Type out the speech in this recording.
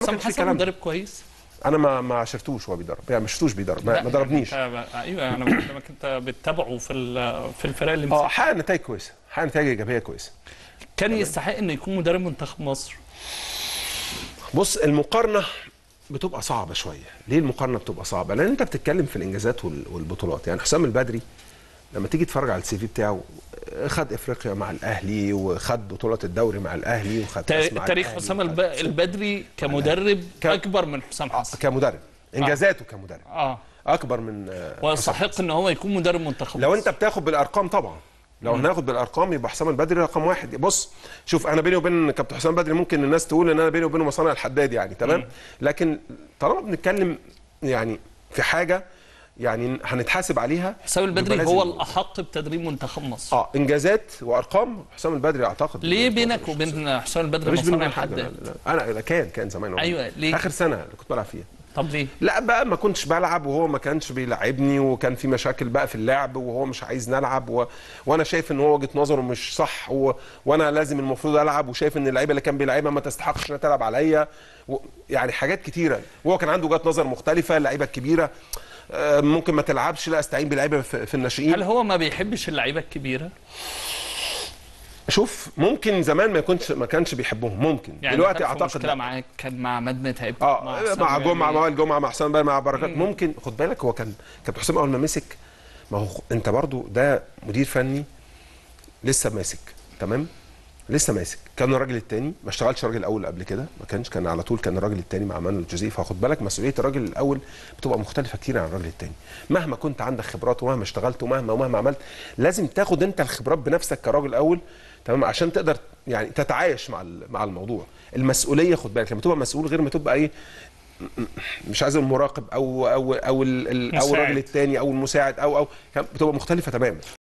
حسام كانش في حسن كلام ده. مدرب كويس انا ما ما عشرتوش وهو بيدرب يعني ما شفتوش بيدرب ما, ما ضربنيش انت ايوه انا بكلمك انت بتتابعه في ال- في الفرق اللي اه مسك حقق نتائج كويسه حقق نتائج ايجابيه كويسه كان يستحق انه يكون مدرب منتخب مصر بص المقارنه بتبقى صعبه شويه ليه المقارنه بتبقى صعبه لان انت بتتكلم في الانجازات وال- والبطولات يعني حسام البدري لما تيجي تتفرج على السي في بتاعه خد افريقيا مع الاهلي وخد بطوله الدوري مع الاهلي وخد كاس مع تاريخ الأهلي حسام وخد- الب- البدري كمدرب ك- اكبر من حسام آه، حسن كمدرب انجازاته كمدرب اه اكبر من آه، حسام ويستحق ان هو يكون مدرب منتخب لو مصر. انت بتاخد بالارقام طبعا لو هناخد بالارقام يبقى حسام البدري رقم واحد بص شوف انا بيني وبين كابتن حسام البدري ممكن الناس تقول ان انا بيني وبينه مصانع الحداد يعني تمام لكن طالما بنتكلم يعني في حاجه يعني هنتحاسب عليها حسام يبقى البدري لازم هو نقول. الاحق بتدريب منتخب مصر اه انجازات وارقام حسام البدري اعتقد ليه بينك وبين حسام البدري مفيش بيني مصانع وبين حاجه لا الحداد لا لا. انا لا كان كان زمان والله. أيوة، ليه؟ اخر سنه اللي كنت بلعب فيها طب ليه لا بقى ما كنتش بلعب وهو ما كانش بيلعبني وكان في مشاكل بقى في اللعب وهو مش عايز نلعب و... وانا شايف ان هو وجهه نظره مش صح و... وانا لازم المفروض العب وشايف ان اللعيبه اللي كان بيلعبها ما تستحقش انها تلعب عليا و... يعني حاجات كتيره وهو كان عنده وجهات نظر مختلفه اللعيبه الكبيره آه، ممكن ما تلعبش لا استعين بلعيبه في, في الناشئين هل هو ما بيحبش اللعيبه الكبيره شوف ممكن زمان ما يكونش ما كانش بيحبهم ممكن يعني دلوقتي كان في اعتقد مشكله لا. معاك كان مع عماد متعب اه حسام مع جمعه يعني- مع وائل جمعه مع حسام بقى مع بركات ممكن خد بالك هو كان كابتن حسام اول ما مسك ما هو انت برضو ده مدير فني لسه ماسك تمام لسه ماسك كان الراجل الثاني ما اشتغلش الراجل الاول قبل كده ما كانش كان على طول كان الراجل الثاني مع مانويل جوزيه فخد بالك مسؤوليه الراجل الاول بتبقى مختلفه كتير عن الراجل الثاني مهما كنت عندك خبرات ومهما اشتغلت ومهما ومهما عملت لازم تاخد انت الخبرات بنفسك كراجل الاول تمام عشان تقدر يعني تتعايش مع ال- مع الموضوع المسؤوليه خد بالك لما تبقى مسؤول غير ما تبقى ايه مش عايز المراقب او او او ال- ال- او مساعد. الراجل الثاني او المساعد او او كان- بتبقى مختلفه تماما